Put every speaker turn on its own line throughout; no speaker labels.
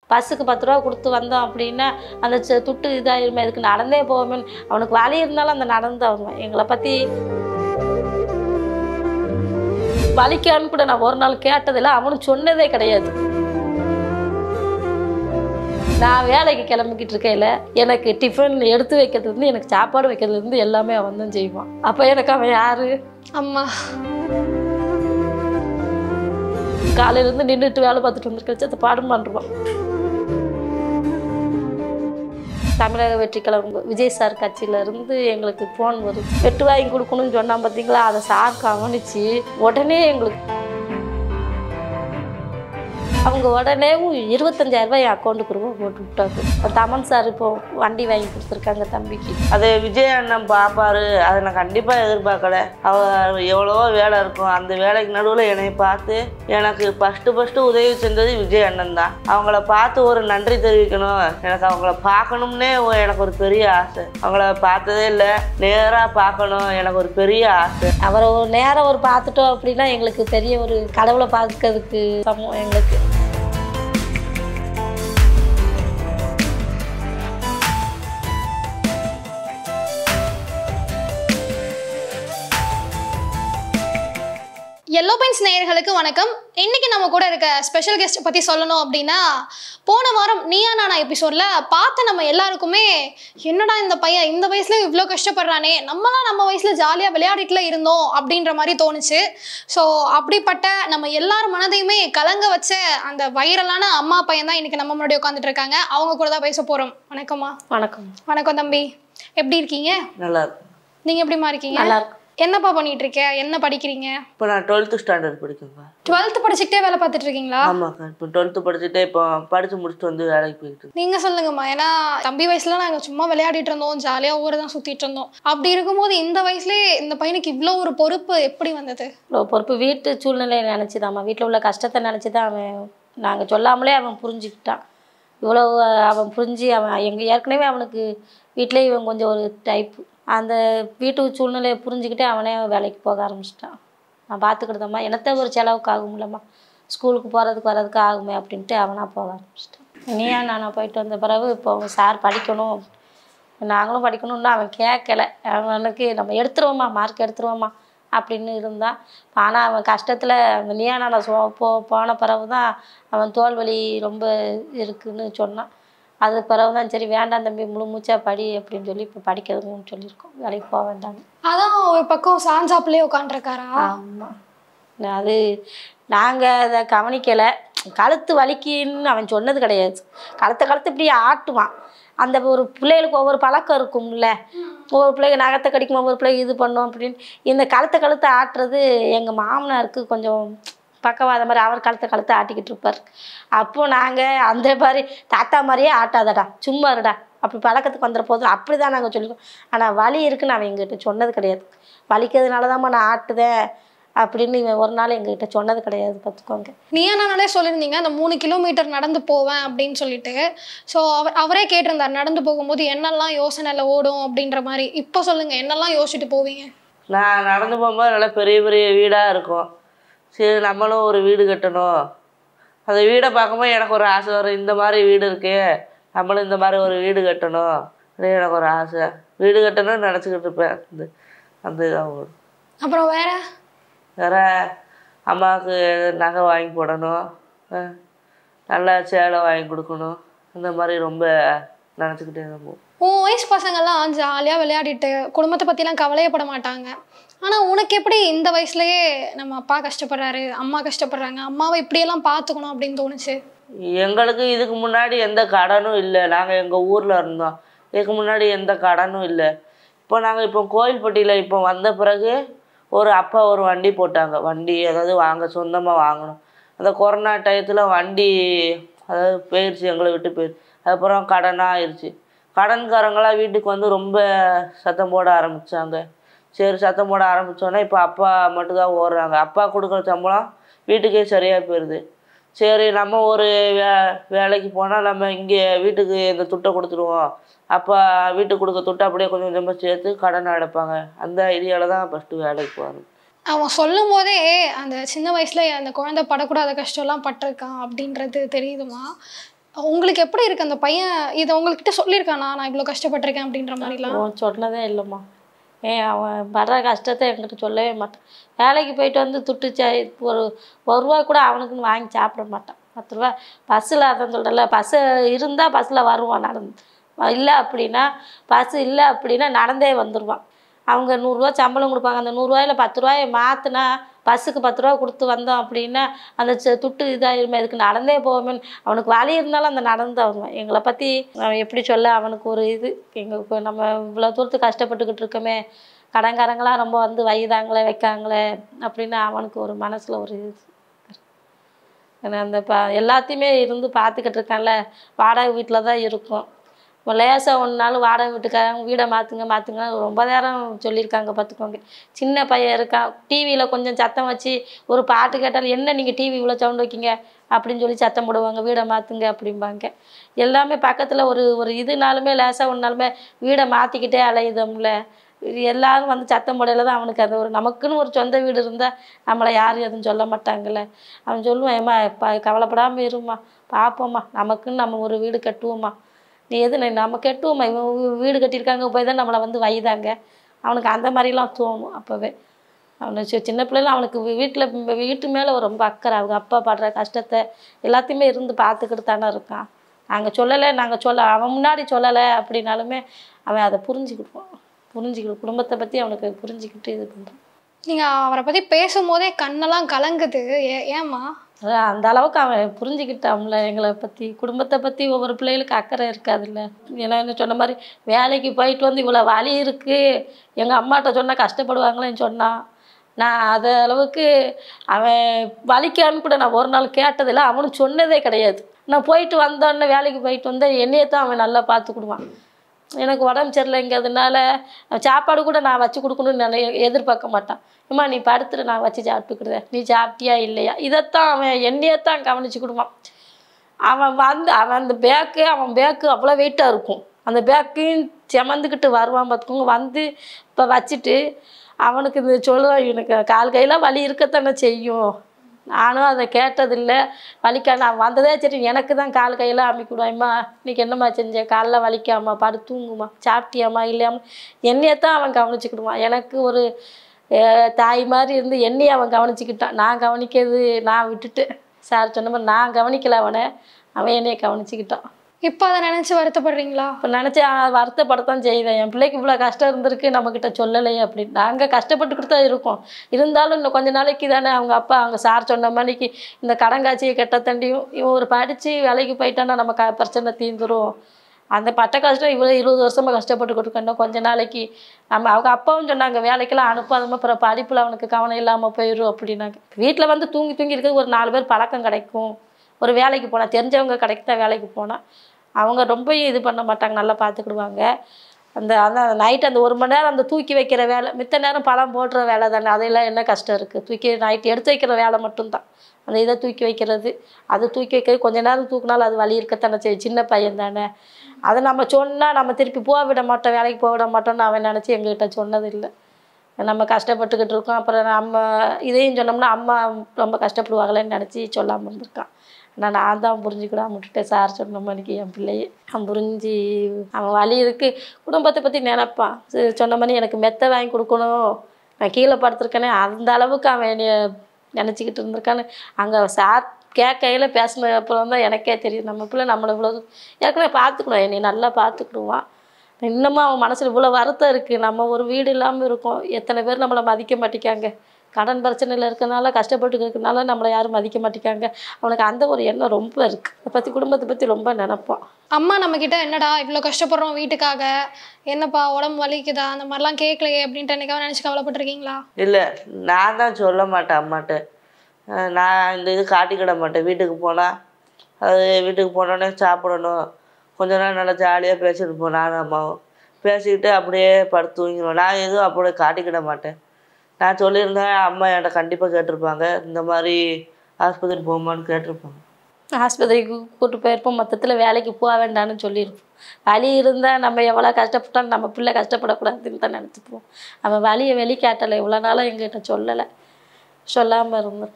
பஸ்ஸுக்கு பத்து ரூபா கொடுத்து வந்தோம் அப்படின்னா அந்த செ- துட்டு இதாயிருமே இதுக்கு நடந்தே போவோமே அவனுக்கு வழி இருந்தாலும் அந்த நடந்து வருவேன் எங்களை பற்றி வலிக்கான்னு கூட நான் ஒரு நாள் கேட்டதில்லை அவனும் சொன்னதே கிடையாது நான் வேலைக்கு கிளம்பிக்கிட்டு இருக்கையில் எனக்கு டிஃபன் எடுத்து வைக்கிறதுலேருந்து எனக்கு சாப்பாடு வைக்கிறதுலேருந்து எல்லாமே அவன் தான் செய்வான் அப்போ எனக்கு அவன் யாரு
அம்மா
காலையிலேருந்து நின்றுட்டு வேலை பார்த்துட்டு வந்துருக்கச்சு அதை பாடம் பண்ணுறான் தமிழக வெற்றி கழகம் விஜய் சார் கட்சியில இருந்து எங்களுக்கு ஃபோன் வருது வெட்டு வாங்கி கொடுக்கணும்னு சொன்னா பார்த்தீங்களா அதை சார் கவனிச்சு உடனே எங்களுக்கு அவங்க உடனே இருபத்தஞ்சாயிரம் ரூபாய் என் அக்கௌண்ட்டுக்கு ரூபா போட்டு விட்டாங்க அந்த தமன் சார் இப்போ வண்டி வாங்கி கொடுத்துருக்காங்க தம்பிக்கு
அது விஜய் அண்ணன் பார்ப்பாரு அதை நான் கண்டிப்பாக எதிர்பார்க்கல அவர் எவ்வளவோ வேலை இருக்கும் அந்த வேலைக்கு நடுவில் என்னை பார்த்து எனக்கு ஃபஸ்ட்டு ஃபஸ்ட்டு உதவி செஞ்சது விஜய் அண்ணன் தான் அவங்கள பார்த்து ஒரு நன்றி தெரிவிக்கணும் எனக்கு அவங்கள பார்க்கணும்னே ஒ- எனக்கு ஒரு பெரிய ஆசை அவங்கள பார்த்ததே இல்லை நேராக பார்க்கணும் எனக்கு ஒரு பெரிய ஆசை
அவரை ஒரு நேரம் ஒரு பார்த்துட்டோம் அப்படின்னா எங்களுக்கு பெரிய ஒரு கடவுளை பார்க்கறதுக்கு சமம் எங்களுக்கு
எல்லோ பென்ஸ் நேயர்களுக்கு வணக்கம் இன்னைக்கு நம்ம கூட இருக்க ஸ்பெஷல் கெஸ்ட் பற்றி சொல்லணும் அப்படின்னா போன வாரம் நீயா நானா எபிசோடில் பார்த்த நம்ம எல்லாருக்குமே என்னடா இந்த பையன் இந்த வயசுல இவ்வளோ கஷ்டப்படுறானே நம்மளாம் நம்ம வயசில் ஜாலியாக விளையாடிட்டுல இருந்தோம் அப்படின்ற மாதிரி தோணுச்சு ஸோ அப்படிப்பட்ட நம்ம எல்லார் மனதையுமே கலங்க வச்ச அந்த வைரலான அம்மா பையன் தான் இன்னைக்கு நம்ம முன்னாடி உட்காந்துட்டு இருக்காங்க அவங்க கூட தான் பேச போகிறோம் வணக்கம்மா
வணக்கம்
வணக்கம் தம்பி எப்படி இருக்கீங்க
நல்லா இருக்கும்
நீங்கள் எப்படிம்மா இருக்கீங்க
நல்லா இருக்கும்
என்னப்பா பண்ணிட்டு இருக்க என்ன படிக்கிறீங்க
இப்போ நான் டுவெல்த்து ஸ்டாண்டர்ட் படிக்கேன்ப்பா
டுவெல்த் படிச்சுக்கிட்டே வேலை பார்த்துட்டு இருக்கீங்களா
ஆமாக்கா இப்போ டுவெல்த்து படிச்சுட்டே இப்போ படித்து முடிச்சுட்டு வந்து வேலைக்கு போயிட்டு இருக்கேன்.
நீங்க சொல்லுங்கம்மா ஏன்னா தம்பி வயசுல நாங்க சும்மா விளையாடிட்டு இருந்தோம் ஜாலியா ஊரை தான் சுத்திட்டு இருந்தோம் அப்படி இருக்கும்போது இந்த வயசுலயே இந்த பையனுக்கு இவ்வளோ ஒரு பொறுப்பு எப்படி வந்தது
இவ்வளோ பொறுப்பு வீட்டு சூழ்நிலையை நினச்சி தான் வீட்டில் உள்ள கஷ்டத்தை நினச்சி தான் அவன் நாங்கள் சொல்லாமலே அவன் புரிஞ்சுக்கிட்டான் இவ்வளோ அவன் புரிஞ்சு அவன் எங்கள் ஏற்கனவே அவனுக்கு வீட்டிலே இவன் கொஞ்சம் ஒரு டைப்பு அந்த வீட்டு சூழ்நிலையை புரிஞ்சுக்கிட்டு அவனே வேலைக்கு போக ஆரம்பிச்சிட்டான் நான் பார்த்துக்கிட்டதம்மா என்னத்த ஒரு செலவுக்கு ஆகும்லம்மா ஸ்கூலுக்கு போகிறதுக்கு வர்றதுக்கு ஆகுமே அப்படின்ட்டு அவனாக போக ஆரம்பிச்சிட்டான் நீயா நானா போயிட்டு வந்த பிறகு இப்போ அவன் சார் படிக்கணும் நாங்களும் படிக்கணும்னு அவன் கேட்கல அவனுக்கு நம்ம எடுத்துருவோம்மா மார்க் எடுத்துருவோம்மா அப்படின்னு இருந்தான் ஆனால் அவன் கஷ்டத்தில் அந்த நியானா சோ போ போன பிறகு தான் அவன் தோல் வலி ரொம்ப இருக்குன்னு சொன்னான் அது பிறகு தான் சரி வேண்டாம் தம்பி முழு மூச்சா படி அப்படின்னு சொல்லி இப்போ படிக்கிறதுன்னு சொல்லியிருக்கோம் வேலைக்கு போக வேண்டாம்
அதான் ஒரு பக்கம் சாஞ்சாப்புலயே உட்காந்துருக்காரா
ஆமாம் அது நாங்கள் அதை கவனிக்கலை கழுத்து வலிக்குன்னு அவன் சொன்னது கிடையாது கழுத்தை கழுத்து இப்படி ஆட்டுவான் அந்த ஒரு பிள்ளைகளுக்கு ஒவ்வொரு பழக்கம் இருக்கும்ல ஒவ்வொரு பிள்ளைங்க நகத்தை கடிக்கும் ஒவ்வொரு பிள்ளைங்க இது பண்ணும் அப்படின்னு இந்த கழுத்தை கழுத்தை ஆட்டுறது எங்கள் மாமனாருக்கு கொஞ்சம் பக்கவாத மாதிரி அவர் கழுத்தை கழுத்தை ஆட்டிக்கிட்டு இருப்பார் அப்போது நாங்கள் அந்த மாதிரி தாத்தா மாதிரியே ஆட்டாதடா சும்மா இருடா அப்படி பழக்கத்துக்கு வந்துட போதும் அப்படி தான் நாங்கள் சொல்லிக்கோம் ஆனால் வலி இருக்குன்னு அவன் எங்கிட்ட சொன்னது கிடையாது வலிக்கிறதுனால தான்மா நான் ஆட்டுதேன் அப்படின்னு இவன் ஒரு நாள் எங்ககிட்ட சொன்னது கிடையாது பார்த்துக்கோங்க
நீயா நானே சொல்லியிருந்தீங்க அந்த மூணு கிலோமீட்டர் நடந்து போவேன் அப்படின்னு சொல்லிட்டு ஸோ அவர் அவரே கேட்டிருந்தார் நடந்து போகும்போது என்னெல்லாம் யோசனையில் ஓடும் அப்படின்ற மாதிரி இப்போ சொல்லுங்க என்னெல்லாம் யோசிச்சுட்டு போவீங்க
நான் நடந்து போகும்போது நல்லா பெரிய பெரிய வீடாக இருக்கும் சரி நம்மளும் ஒரு வீடு கட்டணும் அந்த வீடை பார்க்கும்போது எனக்கு ஒரு ஆசை வரும் இந்த மாதிரி வீடு இருக்கே நம்மளும் இந்த மாதிரி ஒரு வீடு கட்டணும் அப்படின்னு எனக்கு ஒரு ஆசை வீடு கட்டணும்னு நினச்சிக்கிட்டு இருப்பேன் அந்த அந்த இதாக ஓடும்
அப்புறம் வேற
வேற அம்மாவுக்கு நகை வாங்கி போடணும் அஹ் நல்லா சேலை வாங்கி கொடுக்கணும் இந்த மாதிரி ரொம்ப நினச்சிக்கிட்டே தான் போகும்
உன் வயசு பசங்கள்லாம் ஜாலியாக விளையாடிட்டு குடும்பத்தை பற்றிலாம் கவலையப்பட மாட்டாங்க ஆனால் உனக்கு எப்படி இந்த வயசுலயே நம்ம அப்பா கஷ்டப்படுறாரு அம்மா கஷ்டப்படுறாங்க அம்மாவை இப்படியெல்லாம் பார்த்துக்கணும் அப்படின்னு தோணுச்சு
எங்களுக்கு இதுக்கு முன்னாடி எந்த கடனும் இல்லை நாங்கள் எங்கள் ஊரில் இருந்தோம் இதுக்கு முன்னாடி எந்த கடனும் இல்லை இப்போ நாங்கள் இப்போ கோயில்பட்டியில் இப்போ வந்த பிறகு ஒரு அப்பா ஒரு வண்டி போட்டாங்க வண்டி அதாவது வாங்க சொந்தமாக வாங்கணும் அந்த கொரோனா டயத்தில் வண்டி அதாவது போயிடுச்சு எங்களை விட்டு போயிடுச்சு அதுக்கப்புறம் கடனாக ஆயிடுச்சு கடன்காரங்களாம் வீட்டுக்கு வந்து ரொம்ப சத்தம் போட ஆரம்பித்தாங்க சரி சத்தம் போட ஆரம்பித்தோன்னே இப்போ அப்பா மட்டும்தான் ஓடுறாங்க அப்பா கொடுக்குற சம்பளம் வீட்டுக்கே சரியாக போயிடுது சரி நம்ம ஒரு வே வேலைக்கு போனால் நம்ம இங்கே வீட்டுக்கு இந்த துட்டை கொடுத்துருவோம் அப்பா வீட்டுக்கு கொடுக்க துட்டை அப்படியே கொஞ்சம் கொஞ்சமாக சேர்த்து கடன் அடைப்பாங்க அந்த ஐடியாவில் தான் ஃபஸ்ட்டு வேலைக்கு போகிறோம்
அவன் சொல்லும் போதே அந்த சின்ன வயசுல அந்த குழந்தை படக்கூடாத கஷ்டம்லாம் பட்டிருக்கான் அப்படின்றது தெரியுதுமா உங்களுக்கு எப்படி இருக்கு அந்த பையன் இதை உங்ககிட்ட சொல்லியிருக்கானா நான் இவ்வளோ கஷ்டப்பட்டிருக்கேன் அப்படின்ற மாதிரிலாம்
அவன் சொன்னதே இல்லைம்மா ஏன் அவன் படுற கஷ்டத்தை என்கிட்ட சொல்லவே மாட்டான் வேலைக்கு போயிட்டு வந்து துட்டு சா ஒரு ஒரு ரூபா கூட அவனுக்குன்னு வாங்கி சாப்பிட மாட்டான் பத்து ரூபா பஸ்ஸில் அதான் சொல்கிறல பஸ்ஸு இருந்தால் பஸ்ஸில் வருவான் நடந்து இல்லை அப்படின்னா பஸ்ஸு இல்லை அப்படின்னா நடந்தே வந்துடுவான் அவங்க நூறுரூவா சம்பளம் கொடுப்பாங்க அந்த நூறுரூவாயில பத்து ரூபாயை மாற்றினா பஸ்ஸுக்கு பத்து ரூபா கொடுத்து வந்தோம் அப்படின்னா அந்த ச- துட்டு இதாகிருமே இதுக்கு நடந்தே போவோமே அவனுக்கு வழி இருந்தாலும் அந்த நடந்து வருவான் எங்களை பற்றி அவன் எப்படி சொல்ல அவனுக்கு ஒரு இது எங்கள் இப்போ நம்ம இவ்வளோ தூரத்துக்கு கஷ்டப்பட்டுக்கிட்டு இருக்கோமே கடன்காரங்களாம் ரொம்ப வந்து வைதாங்களே வைக்காங்களே அப்படின்னு அவனுக்கு ஒரு மனசில் ஒரு இது ஏன்னா அந்த ப எல்லாத்தையுமே இருந்து பார்த்துக்கிட்டு இருக்கான்ல வாடகை வீட்டில் தான் இருக்கும் இப்போ லேசாக ஒன்று நாள் வாடகை வீட்டுக்காரங்க வீடை மாற்றுங்க மாற்றுங்க ரொம்ப நேரம் சொல்லியிருக்காங்க பார்த்துக்கோங்க சின்ன பையன் இருக்கான் டிவியில் கொஞ்சம் சத்தம் வச்சு ஒரு பாட்டு கேட்டாலும் என்ன நீங்கள் டிவி இவ்வளோ சவுண்ட் வைக்கீங்க அப்படின்னு சொல்லி சத்தம் போடுவாங்க வீடை மாற்றுங்க அப்படிம்பாங்க எல்லாமே பக்கத்தில் ஒரு ஒரு இதுனாலுமே லேசாக ஒன்றாலுமே வீடை மாற்றிக்கிட்டே அலையுதோம்ல இது எல்லாரும் வந்து சத்தம் போடையில தான் அவனுக்கு அது ஒரு நமக்குன்னு ஒரு சொந்த வீடு இருந்தால் நம்மளை யாரும் எதுவும் சொல்ல மாட்டாங்கல்ல அவன் சொல்லுவான் ஏம்மா ப கவலைப்படாமல் இரும்மா பார்ப்போம்மா நமக்குன்னு நம்ம ஒரு வீடு கட்டுவோம்மா நீ எது நீ நம்ம கட்டுவோம்மா இவன் வீ- வீடு கட்டியிருக்காங்க போய் தான் நம்மளை வந்து வைதாங்க அவனுக்கு அந்த மாதிரிலாம் தோணும் அப்போவே அவனை சி- சின்ன பிள்ளைல அவனுக்கு வீட்டில் வீட்டு மேலே ரொம்ப அக்கறை அவங்க அப்பா படுற கஷ்டத்தை எல்லாத்தையுமே இருந்து பார்த்துக்கிட்டு தானே இருக்கான் நாங்கள் சொல்லலை நாங்கள் சொல்ல அவன் முன்னாடி சொல்லலை அப்படின்னாலுமே அவன் அதை புரிஞ்சுக்கிடுவான் புரிஞ்சுக்கிட்டு குடும்பத்தை பற்றி அவனுக்கு புரிஞ்சுக்கிட்டு இது பண்ணுறான்
நீங்கள் அவரை பற்றி பேசும்போதே கண்ணெல்லாம் கலங்குது ஏ ஏம்மா
அதான் அந்த அளவுக்கு அவன் புரிஞ்சுக்கிட்டான்ல எங்களை பற்றி குடும்பத்தை பற்றி ஒவ்வொரு பிள்ளைகளுக்கு அக்கறை இருக்காதுல்ல ஏன்னா என்ன சொன்ன மாதிரி வேலைக்கு போயிட்டு வந்து இவ்வளோ வலி இருக்குது எங்கள் அம்மாட்ட சொன்னால் கஷ்டப்படுவாங்களேன்னு சொன்னான் நான் அது அளவுக்கு அவன் வலிக்கான்னு கூட நான் ஒரு நாள் கேட்டதில்லை அவனும் சொன்னதே கிடையாது நான் போயிட்டு வந்தோடனே வேலைக்கு போயிட்டு வந்தேன் என்னையே தான் அவன் நல்லா பார்த்துக்கிடுவான் எனக்கு உடம்பு சரியில்லைங்கிறதுனால சாப்பாடு கூட நான் வச்சு கொடுக்கணும்னு நினை எதிர்பார்க்க மாட்டான் அம்மா நீ படுத்துட்டு நான் வச்சு சாப்பிட்டுக்கிடுதேன் நீ சாப்பிட்டியா இல்லையா இதைத்தான் அவன் என்னையே தான் கவனிச்சுக்கிடுவான் அவன் வந்து அவன் அந்த பேக்கு அவன் பேக்கு அவ்வளோ வெயிட்டாக இருக்கும் அந்த பேக்கையும் சுமந்துக்கிட்டு வருவான் பார்த்துக்கோங்க வந்து இப்போ வச்சுட்டு அவனுக்கு இந்த சொல்லுவான் இவனுக்கு கால் கையில் வலி இருக்கத்தானே செய்யும் நானும் அதை கேட்டதில்லை வலிக்கா நான் வந்ததே சரி எனக்கு தான் கால் கையெல்லாம் அமைக்கிடுவாய்ம்மா இன்னைக்கு என்னம்மா செஞ்ச காலைல வலிக்காமா படு தூங்குமா சாப்பிட்டியாம்மா இல்லையாம்மா என்னையே தான் அவன் கவனிச்சுக்கிடுவான் எனக்கு ஒரு அஹ், தாய் மாதிரி இருந்து என்னையே அவன் கவனிச்சுக்கிட்டான் நான் கவனிக்கிறது நான் விட்டுட்டு சார் சொன்ன மாதிரி நான் கவனிக்கல அவனை அவன் என்னைய கவனிச்சுக்கிட்டான்
இப்போ அதை நினச்சி வருத்தப்படுறீங்களா
இப்போ நினச்சி வருத்தப்படத்தான் செய்தேன் என் பிள்ளைக்கு இவ்வளோ கஷ்டம் இருந்திருக்கு நம்மக்கிட்ட சொல்லலையே அப்படின்னு நாங்கள் கஷ்டப்பட்டுக்கிட்டு தான் இருக்கோம் இருந்தாலும் இன்னும் கொஞ்ச நாளைக்கு தானே அவங்க அப்பா அவங்க சார் சொன்ன மாதிரிக்கு இந்த கடங்காட்சியை கெட்ட தண்டியும் இவன் ஒரு படித்து வேலைக்கு போயிட்டான்னா நம்ம க பிரச்சனை தீர்ந்துரும் அந்த பட்ட கஷ்டம் இவ்வளோ இருபது வருஷமாக கஷ்டப்பட்டுக்கிட்டு இருக்கோம் கொஞ்ச நாளைக்கு நம்ம அவங்க அப்பாவும் சொன்னாங்க வேலைக்கெல்லாம் அனுப்பாதமா அப்புறம் படிப்பில் அவனுக்கு கவனம் இல்லாமல் போயிடும் அப்படின்னாங்க வீட்டில் வந்து தூங்கி தூங்கி இருக்கிறது ஒரு நாலு பேர் பழக்கம் கிடைக்கும் ஒரு வேலைக்கு போனால் தெரிஞ்சவங்க கடைக்கு தான் வேலைக்கு போனால் அவங்க ரொம்ப இது பண்ண மாட்டாங்க நல்லா பார்த்துக்கிடுவாங்க அந்த அந்த நைட் அந்த ஒரு மணி நேரம் அந்த தூக்கி வைக்கிற வேலை மித்த நேரம் பழம் போடுற வேலை தானே அதெல்லாம் என்ன கஷ்டம் இருக்குது தூக்கி நைட் எடுத்து வைக்கிற வேலை மட்டும்தான் அந்த இதை தூக்கி வைக்கிறது அது தூக்கி வைக்கிறது கொஞ்ச நேரம் தூக்குனாலும் அது வலி இருக்கத்தானே செய்யும் சின்ன பையன் தானே அதை நம்ம சொன்னால் நம்ம திருப்பி போக விட மாட்டோம் வேலைக்கு போக விட மாட்டோம்னு அவன் நினச்சி எங்ககிட்ட சொன்னதில்லை நம்ம கஷ்டப்பட்டுக்கிட்டு இருக்கோம் அப்புறம் நம்ம இதையும் சொன்னோம்னா அம்மா ரொம்ப கஷ்டப்படுவாங்களேன்னு நினச்சி சொல்லாமல் இருந்திருக்கான் ஆனால் நான் தான் புரிஞ்சுக்கிடாம விட்டுட்டேன் சார் சொன்ன மாதிரிக்கு என் பிள்ளையே அவன் புரிஞ்சு அவன் வலி இருக்கு குடும்பத்தை பற்றி நினைப்பான் சரி, சொன்ன மாதிரி எனக்கு மெத்தை வாங்கி கொடுக்கணும் நான் கீழே படுத்திருக்கேனே அந்த அளவுக்கு அவன் என்னைய நினச்சிக்கிட்டு இருந்திருக்கான்னு அங்கே சார் கேட்கையில் பேசின அப்புறம் தான் எனக்கே தெரியும் நம்ம பிள்ளை நம்மளை இவ்வளோ ஏற்கனவே பார்த்துக்கணும் என்னை நல்லா பார்த்துக்கிடுவான் இன்னமும் அவன் மனசில் இவ்வளோ வருத்தம் இருக்குது நம்ம ஒரு வீடு இல்லாமல் இருக்கோம் எத்தனை பேர் நம்மளை மதிக்க மாட்டேங்காங்க கடன் பிரச்சனையில் இருக்கனால கஷ்டப்பட்டு இருக்கனால நம்மளை யாரும் மதிக்க மாட்டேங்காங்க அவனுக்கு அந்த ஒரு எண்ணம் ரொம்ப இருக்குது அதை பற்றி குடும்பத்தை பற்றி ரொம்ப நினைப்பான்
அம்மா நம்ம கிட்ட என்னடா இவ்வளோ கஷ்டப்படுறோம் வீட்டுக்காக என்னப்பா உடம்பு வலிக்குதா அந்த மாதிரிலாம் கேட்கலையே அப்படின்ட்டு என்னைக்காவது நினச்சி கவலைப்பட்டிருக்கீங்களா
இல்லை நான் தான் சொல்ல மாட்டேன் அம்மாட்ட அஹ் நான் இந்த இது காட்டிக்கிட மாட்டேன் வீட்டுக்கு போனால் அது வீட்டுக்கு போனோடனே சாப்பிடணும் கொஞ்ச நேரம் நல்லா ஜாலியாக பேசிட்டு இருப்போம் நானும் அம்மாவும் பேசிக்கிட்டு அப்படியே படுத்து தூங்கிடுவோம் நான் எதுவும் அப்படியே காட்டிக்கிட மாட்டேன் நான் சொல்லியிருந்தேன் அம்மா என்கிட்ட கண்டிப்பாக கேட்டிருப்பாங்க இந்த மாதிரி ஆஸ்பத்திரி போகுமான்னு கேட்டிருப்பாங்க
ஆஸ்பத்திரிக்கு கூட்டு போயிருப்போம் மொத்தத்தில் வேலைக்கு போக வேண்டாம்னு சொல்லியிருப்போம் வலி இருந்தால் நம்ம எவ்வளோ கஷ்டப்பட்டாலும் நம்ம பிள்ளை கஷ்டப்படக்கூடாதுன்னு தான் நினச்சிப்போம் அவன் வலியை வெளிக்காட்டலை இவ்வளோ நாளாக எங்கிட்ட சொல்லலை சொல்லாமல் இருந்துட்டான்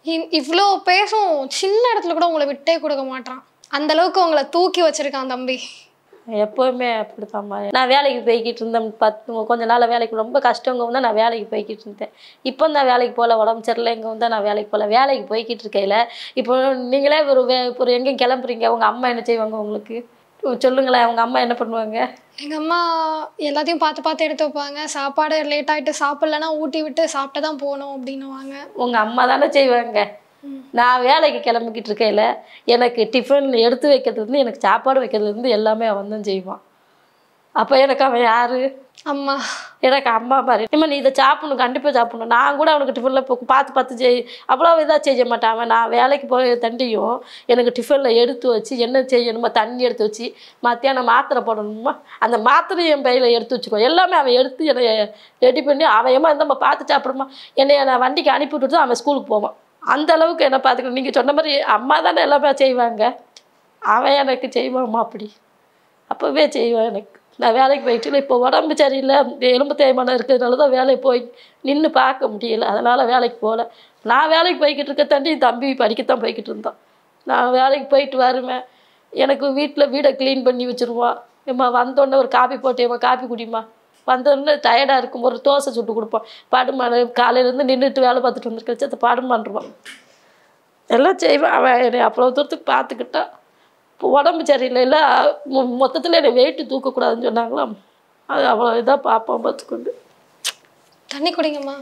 இ- இவ்ளோ பேசும் சின்ன இடத்துல கூட உங்களை விட்டே கொடுக்க மாட்டான் அந்த அளவுக்கு உங்களை தூக்கி வச்சிருக்கான் தம்பி
எப்போவுமே அப்படித்தாம்மா நான் வேலைக்கு போய்கிட்டு இருந்தேன் பத்து கொஞ்ச நாள் வேலைக்கு ரொம்ப கஷ்டங்க வந்து நான் வேலைக்கு போய்கிட்டு இருந்தேன் இப்போ நான் வேலைக்கு போகல உடம்பு சரியில்லை இங்கே வந்து நான் வேலைக்கு போகல வேலைக்கு போய்கிட்டு இருக்கையில் இப்போ நீங்களே ஒரு வே ஒரு எங்கேயும் கிளம்புறீங்க உங்கள் அம்மா என்ன செய்வாங்க உங்களுக்கு சொல்லுங்களேன் உங்கள் அம்மா என்ன பண்ணுவாங்க
எங்க அம்மா எல்லாத்தையும் பார்த்து பார்த்து எடுத்து வைப்பாங்க சாப்பாடு லேட் ஆயிட்டு சாப்பிடலன்னா ஊட்டி விட்டு சாப்பிட்டு தான் போகணும் அப்படின்னுவாங்க
உங்கள் அம்மா தானே செய்வாங்க நான் வேலைக்கு கிளம்பிக்கிட்டு இருக்கையில் எனக்கு டிஃபன் எடுத்து வைக்கிறதுலேருந்து எனக்கு சாப்பாடு வைக்கிறதுலேருந்து எல்லாமே அவன் தான் செய்வான் அப்போ எனக்கு அவன் யார்
அம்மா
எனக்கு அம்மா மாதிரி இனிமேல் நீ இதை சாப்பிடணும் கண்டிப்பாக சாப்பிடணும் நான் கூட அவனுக்கு டிஃபனில் இப்போ பார்த்து பார்த்து செய் அவ்வளோ இதாக செய்ய மாட்டான் அவன் நான் வேலைக்கு போய் தண்டியும் எனக்கு டிஃபனில் எடுத்து வச்சு என்ன செய்யணுமோ தண்ணி எடுத்து வச்சு மத்தியானம் மாத்திரை போடணுமா அந்த மாத்திரையும் என் பையில் எடுத்து வச்சுக்கோ எல்லாமே அவன் எடுத்து என்னை ரெடி பண்ணி அவன் ஏமா இந்த பார்த்து சாப்பிடுமா என்னை நான் வண்டிக்கு அனுப்பி விட்டுட்டு அவன் ஸ்கூலுக்கு போவான் அந்த அளவுக்கு என்ன பார்த்துக்கணும் நீங்கள் சொன்ன மாதிரி அம்மா தானே எல்லாமே செய்வாங்க அவன் எனக்கு செய்வாம்மா அப்படி அப்போவே செய்வான் எனக்கு நான் வேலைக்கு போயிட்டு இல்லை இப்போ உடம்பு சரியில்லை இந்த எலும்பு தேய்மானம் இருக்கிறதுனால தான் வேலைக்கு போய் நின்று பார்க்க முடியல அதனால் வேலைக்கு போகல நான் வேலைக்கு போய்கிட்டு இருக்க தண்டி தம்பி படிக்கத்தான் போய்கிட்டு இருந்தான் நான் வேலைக்கு போயிட்டு வருவேன் எனக்கு வீட்டில் வீடை க்ளீன் பண்ணி வச்சுருவான் ஏம்மா வந்தோடனே ஒரு காப்பி போட்டேம்மா காப்பி குடிம்மா வந்தோடனே டயர்டாக இருக்கும் ஒரு தோசை சுட்டு கொடுப்பான் பாடுமான காலையிலேருந்து நின்றுட்டு வேலை பார்த்துட்டு வந்துருக்கச்சு அதை பாடுமான்ருவான் எல்லாம் செய்வேன் அவன் என்னை அவ்வளோ தூரத்துக்கு பார்த்துக்கிட்டான் இப்போ உடம்பு சரியில்லைல்ல மொத்தத்தில் என்னை வெயிட்டு தூக்கக்கூடாதுன்னு சொன்னாங்களாம் அது அவ்வளோ இதாக பார்ப்போம் பார்த்துக்கொண்டு
தண்ணி குடிங்கம்மா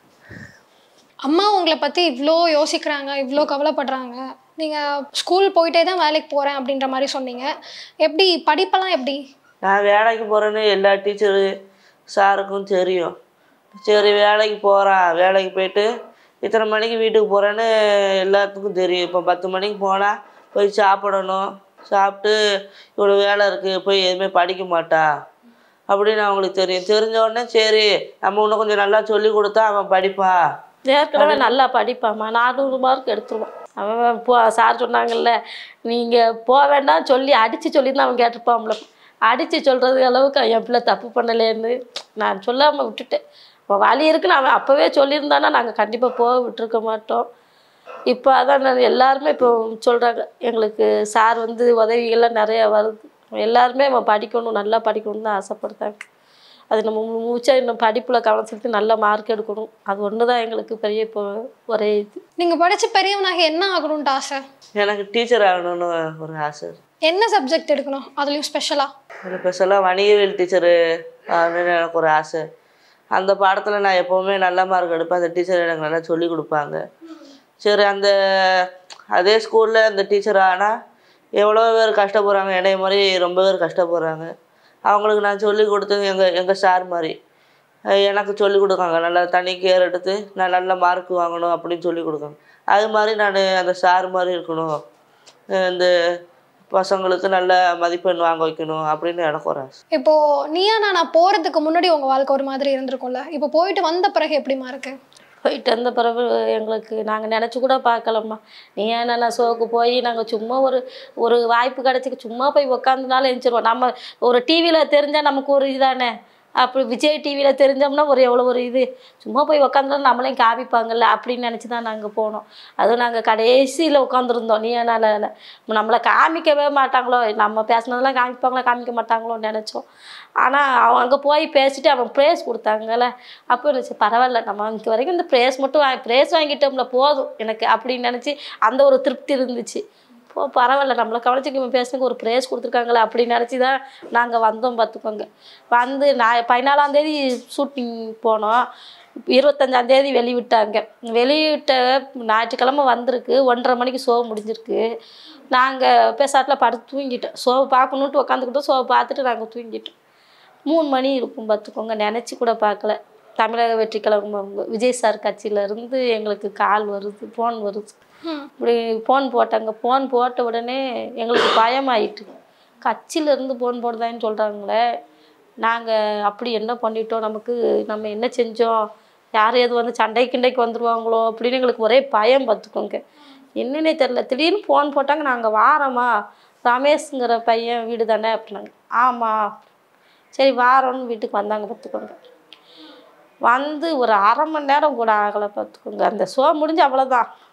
அம்மா உங்களை பற்றி இவ்வளோ யோசிக்கிறாங்க இவ்வளோ கவலைப்படுறாங்க நீங்கள் ஸ்கூல் போயிட்டே தான் வேலைக்கு போகிறேன் அப்படின்ற மாதிரி சொன்னீங்க எப்படி படிப்பெல்லாம் எப்படி
நான் வேலைக்கு போகிறேன்னு எல்லா டீச்சரு சாருக்கும் தெரியும் சரி வேலைக்கு போகிறான் வேலைக்கு போயிட்டு இத்தனை மணிக்கு வீட்டுக்கு போகிறேன்னு எல்லாத்துக்கும் தெரியும் இப்போ பத்து மணிக்கு போனால் போய் சாப்பிடணும் சாப்பிட்டு இவ்வளோ வேலை இருக்குது போய் எதுவுமே படிக்க மாட்டா அப்படின்னு அவங்களுக்கு தெரியும் தெரிஞ்ச உடனே சரி நம்ம இன்னும் கொஞ்சம் நல்லா சொல்லி கொடுத்தா அவன் படிப்பான்
ஏற்கனவே நல்லா படிப்பாம்மா நானூறு மார்க் எடுத்துருவான் அவன் போ சார் சொன்னாங்கல்ல நீங்கள் போக வேண்டாம் சொல்லி அடித்து சொல்லி தான் அவன் கேட்டிருப்பான்ல அடித்து சொல்கிறது அளவுக்கு என் பிள்ளை தப்பு பண்ணலேன்னு நான் சொல்லாமல் விட்டுட்டேன் அவன் வழி இருக்குன்னு அவன் அப்போவே சொல்லியிருந்தானா நாங்கள் கண்டிப்பாக போக விட்டுருக்க மாட்டோம் இப்போ அதான் நான் எல்லாருமே இப்போ சொல்கிறாங்க எங்களுக்கு சார் வந்து உதவிகள்லாம் நிறையா வருது எல்லாருமே அவன் படிக்கணும் நல்லா படிக்கணும்னு தான் ஆசைப்படுறாங்க அது நம்ம மூச்சா இன்னும் படிப்பில் கவனம் செலுத்தி நல்ல மார்க் எடுக்கணும் அது ஒன்று தான் எங்களுக்கு பெரிய இப்போ ஒரே இது
நீங்கள் படித்து பெரியவனாக என்ன ஆகணும்ட்டு ஆசை
எனக்கு டீச்சர் ஆகணும்னு ஒரு ஆசை இருக்கு.
என்ன சப்ஜெக்ட் எடுக்கணும் அதுலேயும் ஸ்பெஷலாக
ஒரு ஸ்பெஷலாக வணிகவியல் டீச்சரு ஆகணும்னு எனக்கு ஒரு ஆசை அந்த பாடத்தில் நான் எப்போவுமே நல்ல மார்க் எடுப்பேன் அந்த டீச்சர் எனக்கு நல்லா சொல்லி கொடுப்பாங்க சரி அந்த அதே ஸ்கூலில் அந்த டீச்சர் ஆனால் எவ்வளோ பேர் கஷ்டப்படுறாங்க என்னைய மாதிரி ரொம்ப பேர் கஷ்டப்படுறாங்க அவங்களுக்கு நான் சொல்லி கொடுத்தது எங்கள் எங்கள் சார் மாதிரி அஹ் எனக்கு சொல்லி கொடுக்காங்க நல்லா தனி கேர் எடுத்து நான் நல்ல மார்க் வாங்கணும் அப்படின்னு சொல்லி கொடுக்காங்க அது மாதிரி நான் அந்த சார் மாதிரி இருக்கணும் அஹ் இந்த பசங்களுக்கு நல்ல மதிப்பெண் வாங்க வைக்கணும் அப்படின்னு எனக்கு ஒரு ஆசை
இப்போ நீயா நான் போகிறதுக்கு முன்னாடி உங்கள் வாழ்க்கை ஒரு மாதிரி இருந்திருக்கும்ல இப்போ போயிட்டு வந்த பிறகு எப்படிமா இருக்கு
போயிட்டு வந்த பிறகு எங்களுக்கு நாங்கள் நினச்சி கூட பார்க்கலம்மா நீ ஏன்னா நான் ஷோக்கு போய் நாங்கள் சும்மா ஒரு ஒரு வாய்ப்பு கிடச்சிக்கு சும்மா போய் உக்காந்துனாலும் எழுந்திருவோம் நம்ம ஒரு டிவியில் தெரிஞ்சால் நமக்கு ஒரு இதானே அப்படி விஜய் டிவியில் தெரிஞ்சோம்னா ஒரு எவ்வளோ ஒரு இது சும்மா போய் உக்காந்தா நம்மளையும் காமிப்பாங்கல்ல அப்படின்னு நினச்சி தான் நாங்கள் போனோம் அதுவும் நாங்கள் கடைசியில் உட்காந்துருந்தோம் நீ என்னால் நம்மளை காமிக்கவே மாட்டாங்களோ நம்ம பேசுனதெல்லாம் காமிப்பாங்களோ காமிக்க மாட்டாங்களோன்னு நினச்சோம் ஆனால் அவன் அங்கே போய் பேசிட்டு அவன் ப்ரேஸ் கொடுத்தாங்கல்ல அப்போ நினச்சி பரவாயில்ல நம்ம இங்கே வரைக்கும் இந்த ப்ரேஸ் மட்டும் வாங்கி ப்ரேஸ் வாங்கிட்டோம்ல போதும் எனக்கு அப்படின்னு நினச்சி அந்த ஒரு திருப்தி இருந்துச்சு போ பரவாயில்ல நம்மளை கவனிச்சுக்கு இவன் பேசுனதுக்கு ஒரு ப்ரைஸ் கொடுத்துருக்காங்களே அப்படின்னு நினச்சி தான் நாங்கள் வந்தோம் பார்த்துக்கோங்க வந்து நான் பதினாலாந்தேதி ஷூட்டிங் போனோம் இருபத்தஞ்சாந்தேதி வெளிவிட்டாங்க வெளியிட்ட ஞாயிற்றுக்கிழமை வந்திருக்கு ஒன்றரை மணிக்கு ஷோ முடிஞ்சிருக்கு நாங்கள் பேசாட்டில் படுத்து தூங்கிட்டோம் ஷோவை பார்க்கணுன்ட்டு உட்காந்துக்கிட்டோம் ஷோவை பார்த்துட்டு நாங்கள் தூங்கிட்டோம் மூணு மணி இருக்கும் பார்த்துக்கோங்க நினச்சி கூட பார்க்கல தமிழக வெற்றி கழகம் அவங்க விஜய் சார் கட்சியிலேருந்து எங்களுக்கு கால் வருது ஃபோன் வருது
ம்.
இப்படி ஃபோன் போட்டாங்க ஃபோன் போட்ட உடனே எங்களுக்கு பயமாயிட்டு கட்சியிலேருந்து ஃபோன் போடுதான்னு சொல்கிறாங்களே நாங்கள் அப்படி என்ன பண்ணிட்டோம் நமக்கு நம்ம என்ன செஞ்சோம் யார் எது வந்து சண்டை கிண்டைக்கு வந்துருவாங்களோ அப்படின்னு எங்களுக்கு ஒரே பயம் பார்த்துக்கோங்க என்னன்னே தெரில திடீர்னு ஃபோன் போட்டாங்க நாங்கள் வாரோமா ரமேஷ்ங்கிற பையன் வீடு தானே அப்படின்னாங்க ஆமாம் சரி வாரோன்னு வீட்டுக்கு வந்தாங்க பார்த்துக்கோங்க வந்து ஒரு அரை மணி நேரம் கூட ஆகலை பார்த்துக்கோங்க அந்த ஷோ முடிஞ்சு அவ்வளோதான்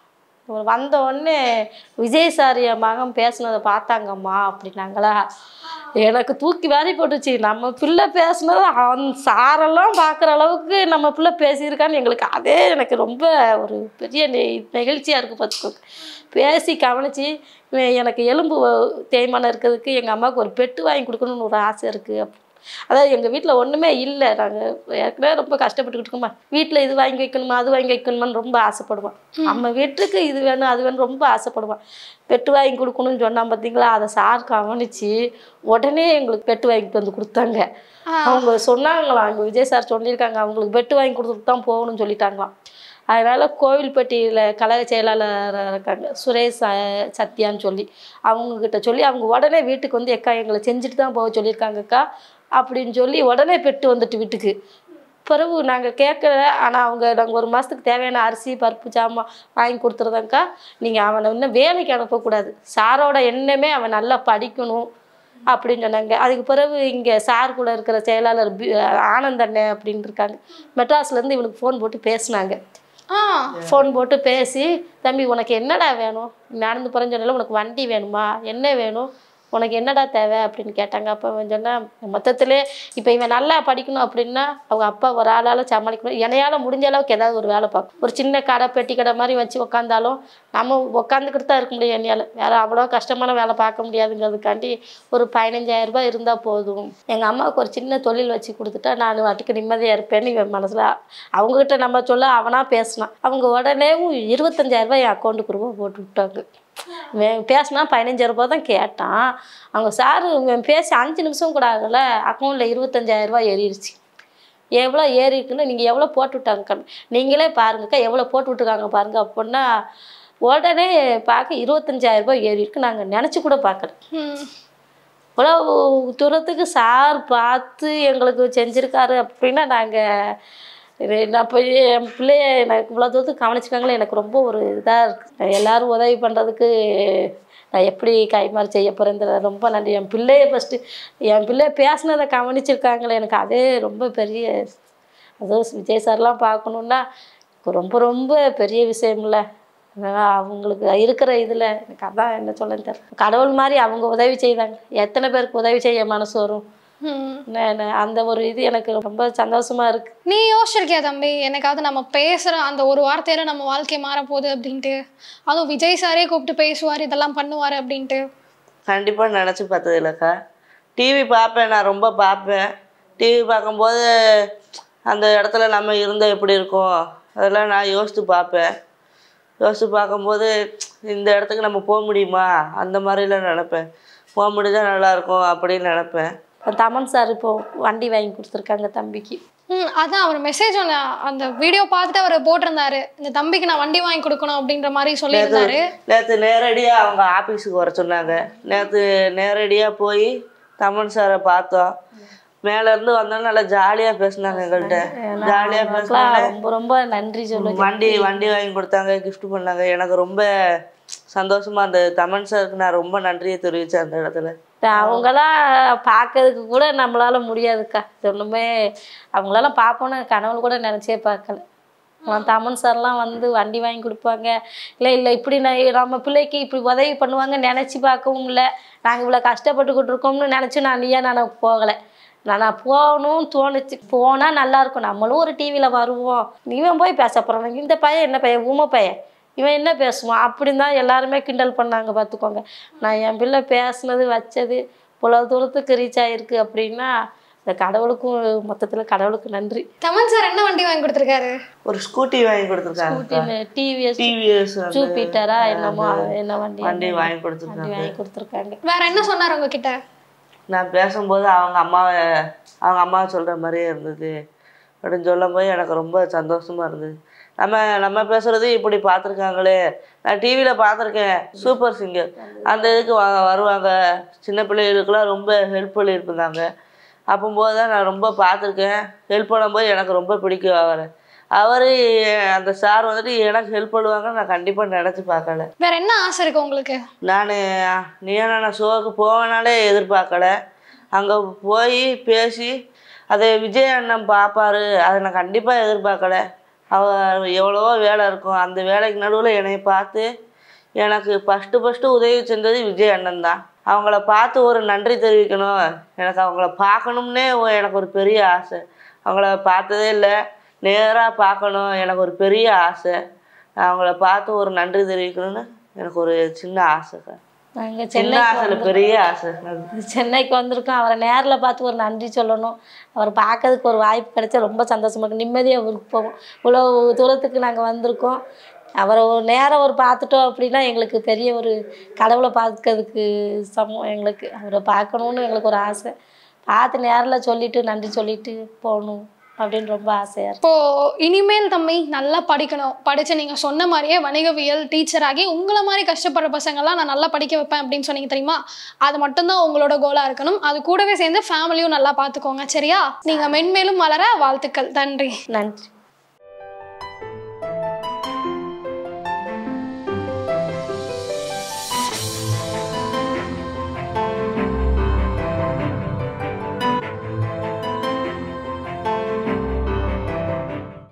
வந்த உடனே விஜய் சார் என் மகன் பேசுனதை பார்த்தாங்கம்மா அப்படின்னாங்களா எனக்கு தூக்கி வாரி போட்டுச்சு நம்ம பிள்ளை பேசுனது அவன் சாரெல்லாம் பார்க்குற அளவுக்கு நம்ம பிள்ளை பேசியிருக்கான்னு எங்களுக்கு அதே எனக்கு ரொம்ப ஒரு பெரிய நெ- நெகிழ்ச்சியாக இருக்குது பார்த்துக்கோங்க பேசி கவனிச்சு இவன் எனக்கு எலும்பு வ- தேய்மானம் இருக்கிறதுக்கு எங்கள் அம்மாவுக்கு ஒரு பெட்டு வாங்கி கொடுக்கணும்னு ஒரு ஆசை இருக்குது அப்படி அதாவது எங்கள் வீட்டில் ஒன்றுமே இல்லை நாங்கள் ஏற்கனவே ரொம்ப கஷ்டப்பட்டுக்கிட்டு இருக்கோமா வீட்டில் இது வாங்கி வைக்கணுமா அது வாங்கி வைக்கணுமான்னு ரொம்ப ஆசைப்படுவான் நம்ம வீட்டுக்கு இது வேணும் அது வேணும் ரொம்ப ஆசைப்படுவான் பெட்டு வாங்கி கொடுக்கணும்னு சொன்னான் பார்த்தீங்களா அதை சார் கவனிச்சு உடனே எங்களுக்கு பெட்டு வாங்கிட்டு வந்து கொடுத்தாங்க அவங்க சொன்னாங்களாம் எங்கள் விஜய் சார் சொல்லியிருக்காங்க அவங்களுக்கு பெட்டு வாங்கி கொடுத்துட்டு தான் போகணும்னு சொல்லிட்டாங்களாம் அதனால் கோவில்பட்டியில் கழக செயலாளர் இருக்காங்க சுரேஷ் அஹ், சத்யான்னு சொல்லி அவங்கக்கிட்ட சொல்லி அவங்க உடனே வீட்டுக்கு வந்து எக்கா எங்களை செஞ்சுட்டு தான் போக சொல்லியிருக்காங்கக்கா அப்படின்னு சொல்லி உடனே பெட்டு வந்துட்டு வீட்டுக்கு பிறகு நாங்கள் கேட்கல ஆனால் அவங்க நாங்கள் ஒரு மாதத்துக்கு தேவையான அரிசி பருப்பு ஜாமான் வாங்கி கொடுத்துருதாங்க்கா நீங்கள் அவனை இன்னும் வேலைக்கு அனுப்பக்கூடாது சாரோட எண்ணமே அவன் நல்லா படிக்கணும் அப்படின்னு சொன்னாங்க அதுக்கு பிறகு இங்கே சார் கூட இருக்கிற செயலாளர் பி ஆனந்த் அண்ணன் அப்படின்னு இருக்காங்க மெட்ராஸ்லேருந்து இவனுக்கு ஃபோன் போட்டு பேசுனாங்க
ஆ
ஃபோன் போட்டு பேசி தம்பி உனக்கு என்னடா வேணும் நடந்து போகிறேன்னு சொன்னால உனக்கு வண்டி வேணுமா என்ன வேணும் உனக்கு என்னடா தேவை அப்படின்னு கேட்டாங்க அப்போ அவன் சொன்னான் மொத்தத்திலே இப்போ இவன் நல்லா படிக்கணும் அப்படின்னா அவங்க அப்பா ஒரு ஆளால் சமாளிக்கணும் என்னையால் முடிஞ்ச அளவுக்கு ஏதாவது ஒரு வேலை பார்க்கும் ஒரு சின்ன கடை பெட்டி கடை மாதிரி வச்சு உக்காந்தாலும் நம்ம உக்காந்துக்கிட்டு தான் இருக்க முடியும் என்னையால் வேறு அவ்வளோ கஷ்டமான வேலை பார்க்க முடியாதுங்கிறதுக்காண்டி ஒரு பதினஞ்சாயிரம் ரூபாய் இருந்தால் போதும் எங்கள் அம்மாவுக்கு ஒரு சின்ன தொழில் வச்சு கொடுத்துட்டா நான் வாட்டுக்கு நிம்மதியாக இருப்பேன்னு இவன் மனசில் அவங்ககிட்ட நம்ம சொல்ல அவனாக பேசினான் அவங்க உடனே இருபத்தஞ்சாயிரம் ரூபாய் என் அக்கௌண்ட்டுக்கு ரூபா போட்டு விட்டாங்க இவன் பேசினா பதினஞ்சாயிரம் ரூபாய் தான் கேட்டான் அவங்க சார் இவன் பேசி அஞ்சு நிமிஷம் கூட ஆகலை அக்கௌண்ட்டில் இருபத்தஞ்சாயிரம் ரூபாய் ஏறிடுச்சு எவ்வளோ ஏறி இருக்குன்னு நீங்கள் எவ்வளோ போட்டு விட்டாங்க கண் நீங்களே பாருங்கக்கா எவ்வளோ போட்டு விட்டுருக்காங்க பாருங்க அப்படின்னா உடனே பார்க்க இருபத்தஞ்சாயிரம் ரூபாய் ஏறி இருக்கு நாங்கள் நினச்சி கூட பார்க்கல
ம்
இவ்வளோ தூரத்துக்கு சார் பார்த்து எங்களுக்கு செஞ்சுருக்காரு அப்படின்னா நாங்கள் நான் போய் என் பிள்ளைய எனக்கு இவ்வளோ தூரத்துக்கு கவனிச்சிருக்காங்களே எனக்கு ரொம்ப ஒரு இதாக இருக்குது எல்லாரும் உதவி பண்ணுறதுக்கு நான் எப்படி கைமாறி செய்ய போகிறேன் ரொம்ப நன்றி என் பிள்ளைய ஃபஸ்ட்டு என் பிள்ளைய பேசுனதை கவனிச்சிருக்காங்களே எனக்கு அதே ரொம்ப பெரிய அதுவும் விஜய் சார்லாம் பார்க்கணுன்னா ரொம்ப ரொம்ப பெரிய விஷயம் இல்லை அதனால் அவங்களுக்கு இருக்கிற இதில் எனக்கு அதான் என்ன சொல்ல தெரியல கடவுள் மாதிரி அவங்க உதவி செய்தாங்க எத்தனை பேருக்கு உதவி செய்ய மனசு வரும்
ம்
என்ன- என்ன அந்த ஒரு இது எனக்கு ரொம்ப சந்தோஷமா இருக்கு
நீ யோசிச்சிருக்கியா தம்பி எனக்காவது நம்ம பேசுற அந்த ஒரு வார்த்தையில நம்ம வாழ்க்கை மாறப்போகுது அப்படின்ட்டு அதுவும் விஜய் சாரே கூப்பிட்டு பேசுவார் இதெல்லாம் பண்ணுவார் அப்படின்ட்டு
கண்டிப்பாக நினச்சி பார்த்தது இல்லைக்கா டிவி பார்ப்பேன் நான் ரொம்ப பார்ப்பேன் டிவி பார்க்கும்போது அந்த இடத்துல நம்ம இருந்தால் எப்படி இருக்கும் அதெல்லாம் நான் யோசித்து பார்ப்பேன் யோசித்து பார்க்கும்போது இந்த இடத்துக்கு நம்ம போக முடியுமா அந்த மாதிரிலாம் நினப்பேன் போக முடிஞ்சா நல்லாயிருக்கும் அப்படின்னு நினப்பேன்
தமன் சார் இப்போ வண்டி வாங்கி கொடுத்துருக்காங்க தம்பிக்கு
ம் அதான் அவர் மெசேஜ் ஒன்று அந்த வீடியோ பார்த்துட்டு அவர் போட்டிருந்தாரு இந்த தம்பிக்கு நான் வண்டி வாங்கி கொடுக்கணும் அப்படின்ற மாதிரி சொல்லியிருந்தாரு
நேற்று நேரடியாக அவங்க ஆஃபீஸுக்கு வர சொன்னாங்க நேற்று நேரடியாக போய் தமன் சாரை பார்த்தோம் மேலேருந்து வந்தோம் நல்லா ஜாலியாக பேசுனாங்க எங்கள்கிட்ட ஜாலியாக பேசினாங்க
அவங்களுக்குலாம் ரொம்ப ரொம்ப நன்றி சொல்லுங்க
வண்டி வண்டி வாங்கி கொடுத்தாங்க gift பண்ணாங்க எனக்கு ரொம்ப சந்தோஷமா அந்த தமன் சாருக்கு நான் ரொம்ப நன்றியை தெரிவித்தேன் அந்த இடத்துல
அவங்களாம் பார்க்கறதுக்கு கூட நம்மளால முடியாதுக்கா ஒன்றுமே அவங்களெல்லாம் பார்ப்போன்னு கனவுல கூட நினச்சே பார்க்கல அவன் தமன் சார்லாம் வந்து வண்டி வாங்கி கொடுப்பாங்க இல்லை இல்லை இப்படி நான் நம்ம பிள்ளைக்கு இப்படி உதவி பண்ணுவாங்க நினச்சி பார்க்கவும் இல்லை நாங்கள் இவ்வளோ கஷ்டப்பட்டுக்கிட்டு இருக்கோம்னு நினச்சி நான் நீயா நான் போகலை நான் நான் போகணும்னு தோணுச்சு போனால் நல்லா இருக்கும் நம்மளும் ஒரு டிவியில் வருவோம் இவன் போய் பேச போகிறான் இந்த பையன் என்ன பையன் ஊமை பையன் இவன் என்ன பேசுவான் அப்படின்னு தான் எல்லாருமே கிண்டல் பண்ணாங்க பார்த்துக்கோங்க நான் என் பிள்ளை பேசுனது வச்சது இவ்வளோ தூரத்துக்கு ரீச் ஆகிருக்கு அப்படின்னா இந்த கடவுளுக்கும் மொத்தத்தில் கடவுளுக்கு நன்றி
தமன் சார் என்ன வண்டி வாங்கி கொடுத்துருக்காரு
ஒரு ஸ்கூட்டி வாங்கி கொடுத்துருக்காங்க
டிவிஎஸ்
டிவிஎஸ்
ஜூபிட்டரா என்னமோ என்ன வண்டி
வண்டி வாங்கி
வண்டி
கொடுத்துருக்காங்க
வாங்கி கொடுத்துருக்காங்க
வேற என்ன சொன்னார் உங்ககிட்ட
நான் பேசும்போது அவங்க அம்மாவை அவங்க அம்மாவை சொல்கிற மாதிரியே இருந்தது அப்படின்னு சொல்லும்போது எனக்கு ரொம்ப சந்தோஷமா இருந்தது நம்ம நம்ம பேசுறது இப்படி பார்த்துருக்காங்களே நான் டிவியில் பார்த்துருக்கேன் சூப்பர் சிங்கர் அந்த இதுக்கு வ- வருவாங்க சின்ன பிள்ளைகளுக்கெல்லாம் ரொம்ப ஹெல்ப் பண்ணியிருந்தாங்க அப்போம்போது தான் நான் ரொம்ப பார்த்துருக்கேன் ஹெல்ப் பண்ணும்போது எனக்கு ரொம்ப பிடிக்கும் அவரை அவர் அந்த சார் வந்துட்டு எனக்கு ஹெல்ப் பண்ணுவாங்கன்னு நான் கண்டிப்பாக நினச்சி பார்க்கல
வேற என்ன ஆசை இருக்கு உங்களுக்கு
நான் நீயா நான் ஷோவுக்கு போவேனாலே எதிர்பார்க்கல அங்கே போய் பேசி அதை விஜய் அண்ணன் பார்ப்பாரு அதை நான் கண்டிப்பாக எதிர்பார்க்கல அவ எவ்வளவோ வேலை இருக்கும் அந்த வேலைக்கு நடுவில் என்னை பார்த்து எனக்கு ஃபஸ்ட்டு ஃபஸ்ட்டு உதவி செஞ்சது விஜய் அண்ணன் தான் அவங்கள பார்த்து ஒரு நன்றி தெரிவிக்கணும் எனக்கு அவங்கள பார்க்கணும்னே ஒ- எனக்கு ஒரு பெரிய ஆசை அவங்கள பார்த்ததே இல்லை நேராக பார்க்கணும் எனக்கு ஒரு பெரிய ஆசை அவங்கள பார்த்து ஒரு நன்றி தெரிவிக்கணும்னு எனக்கு ஒரு சின்ன ஆசைக்கா
நாங்கள்
சின்ன
சென்னைக்கு
ஆசையில்
வந்து
பெரிய ஆசை
சென்னைக்கு வந்திருக்கோம் அவரை நேரில் பார்த்து ஒரு நன்றி சொல்லணும் அவரை பார்க்கறதுக்கு ஒரு வாய்ப்பு கிடைச்சா ரொம்ப சந்தோஷமா இருக்கு நிம்மதியாக ஊருக்கு போவோம் இவ்வளோ தூரத்துக்கு நாங்கள் வந்திருக்கோம் அவரை ஒரு நேரம் ஒரு பார்த்துட்டோம் அப்படின்னா எங்களுக்கு பெரிய ஒரு கடவுளை பார்க்கறதுக்கு சமம் எங்களுக்கு அவரை பார்க்கணுன்னு எங்களுக்கு ஒரு ஆசை பார்த்து நேரில் சொல்லிட்டு நன்றி சொல்லிட்டு போகணும் அப்படின்னு ரொம்ப ஆசையாக இருக்கு
இப்போ இனிமேல் தம்பி நல்லா படிக்கணும் படிச்சு நீங்க சொன்ன மாதிரியே வணிகவியல் டீச்சர் ஆகி உங்களை மாதிரி கஷ்டப்படுற பசங்கள்லாம் நான் நல்லா படிக்க வைப்பேன் அப்படின்னு சொன்னீங்க தெரியுமா அது மட்டும்தான் உங்களோட கோலா இருக்கணும் அது கூடவே சேர்ந்து ஃபேமிலியும் நல்லா பார்த்துக்கோங்க சரியா நீங்க மென்மேலும் வளர வாழ்த்துக்கள் நன்றி
நன்றி